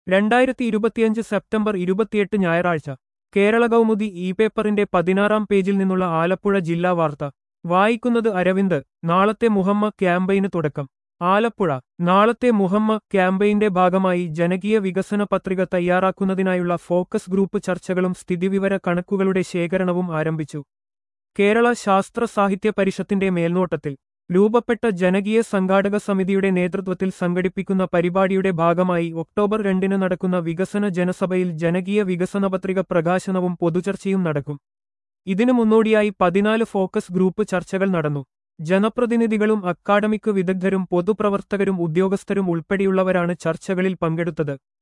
രണ്ടായിരത്തി ഇരുപത്തിയഞ്ച് സെപ്റ്റംബർ ഇരുപത്തിയെട്ട് ഞായറാഴ്ച കേരള കൗമുദി ഇ പേപ്പറിന്റെ പതിനാറാം പേജിൽ നിന്നുള്ള ആലപ്പുഴ ജില്ലാ വാർത്ത വായിക്കുന്നത് അരവിന്ദ് നാളത്തെ മുഹമ്മ ക്യാമ്പയിന് തുടക്കം ആലപ്പുഴ നാളത്തെ മുഹമ്മ ക്യാമ്പയിന്റെ ഭാഗമായി ജനകീയ വികസന പത്രിക തയ്യാറാക്കുന്നതിനായുള്ള ഫോക്കസ് ഗ്രൂപ്പ് ചർച്ചകളും സ്ഥിതിവിവര കണക്കുകളുടെ ശേഖരണവും ആരംഭിച്ചു കേരള ശാസ്ത്ര സാഹിത്യ പരിഷത്തിന്റെ മേൽനോട്ടത്തിൽ രൂപപ്പെട്ട ജനകീയ സംഘാടക സമിതിയുടെ നേതൃത്വത്തിൽ സംഘടിപ്പിക്കുന്ന പരിപാടിയുടെ ഭാഗമായി ഒക്ടോബർ രണ്ടിന് നടക്കുന്ന വികസന ജനസഭയിൽ ജനകീയ വികസന പത്രിക പ്രകാശനവും പൊതുചർച്ചയും നടക്കും ഇതിനു മുന്നോടിയായി പതിനാല് ഫോക്കസ് ഗ്രൂപ്പ് ചർച്ചകൾ നടന്നു ജനപ്രതിനിധികളും അക്കാഡമിക് വിദഗ്ധരും പൊതുപ്രവർത്തകരും ഉദ്യോഗസ്ഥരും ഉൾപ്പെടെയുള്ളവരാണ് ചർച്ചകളിൽ പങ്കെടുത്തത്